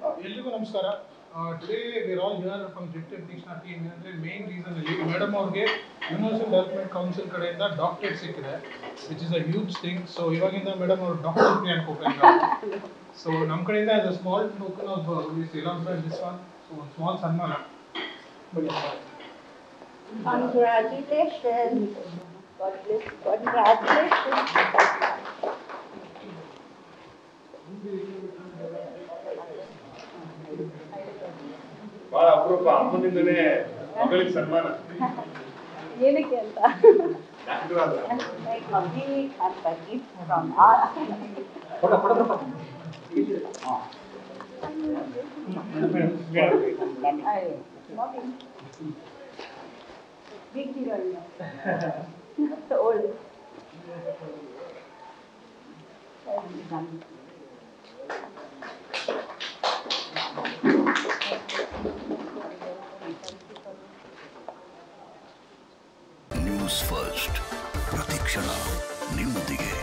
ಎಲ್ರಿಗೂ ನಮಸ್ಕಾರ today we're all here from detective Teekshna team ಅಂದರೆ ಮೇನ್ ರೀಸನ್ ಅಲ್ಲಿ ಮೇಡಮ್ ಅವ್ರಿಗೆ ಯೂನಿವರ್ಸಲ್ ಡೆವಲಪ್ಮೆಂಟ್ ಕೌನ್ಸಿಲ್ ಕಡೆಯಿಂದ ಡಾಕ್ಟರೇಟ್ ಸಿಕ್ಕಿದೆ which is a huge thing so ಇವಾಗಿಂದ ಮೇಡಮ್ ಅವರು ಡಾಕ್ಟರ್ ಫ್ರೀ ಅನ್ಕೋಬೇಕು ಸೊ ನಮ್ಮ ಕಡೆಯಿಂದ as a small token of along this one so ಒಂದು ಸ್ಮಾಲ್ ಸನ್ಮಾನ ಬನ್ನಿ Congratulations. God bless. Congratulations. ಬಹಳ ಅಪರೂಪ ಅಮ್ಮನಿಂದನೇ ಮಗಳಿಗೆ ಸನ್ಮಾನ ಏನಕ್ಕೆ ಅಂತ ಡಾಕ್ಟರ್ ಆದ Like a big and a gift from us. Aye. Mommy. Big hero. So old. News first ಪ್ರತಿಕ್ಷಣ ನಿಮ್ಮೊಂದಿಗೆ